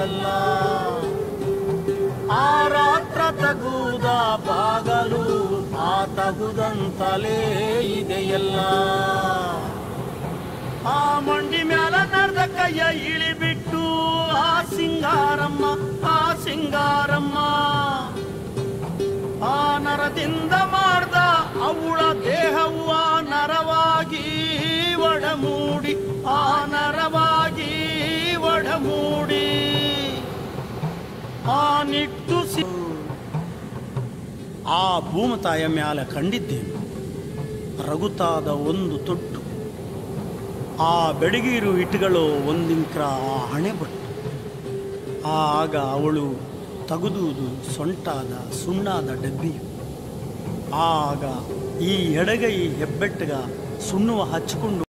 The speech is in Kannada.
ಬಾಗಲ್ಲ ಆ ರಾತ್ರ ತಗುದ ಬಾಗಲು ಆ ತಗುದಂತಲೇ ಇದೆಯಲ್ಲ ಆ ಮಂಡಿ ಮ್ಯಾಲ ನಡ್ದ ಕೈಯ ಇಳಿಬಿಟ್ಟು ಆ ಸಿಂಗಾರಮ್ಮ ಆ ಸಿಂಗಾರಮ್ಮ ಆ ನರದಿಂದ ಮಾಡ್ದ ಅವಳ ದೇಹವು ಆ ನರವಾಗಿ ಒಡಮೂಡಿ ಆ ನರವಾಗಿ ಒಡಮೂಡಿ ಆ ನಿಟ್ಟುಸಿ ಆ ಭೂಮತಾಯ ಮ್ಯಾಲ ಕಂಡಿದ್ದೇನು ರಗುತಾದ ಒಂದು ತೊಟ್ಟು ಆ ಬೆಡಗಿರು ಇಟ್ಟುಗಳು ಒಂದಿಂಕ್ರ ಆ ಹಣೆ ಬಟ್ಟು ಆಗ ಅವಳು ತಗುದುವುದು ಸೊಂಟಾದ ಸುಣ್ಣಾದ ಡಬ್ಬಿಯು ಆಗ ಈ ಎಡಗೈ ಹೆಬ್ಬೆಟ್ಟಗ ಸುಣ್ಣುವ ಹಚ್ಚಿಕೊಂಡು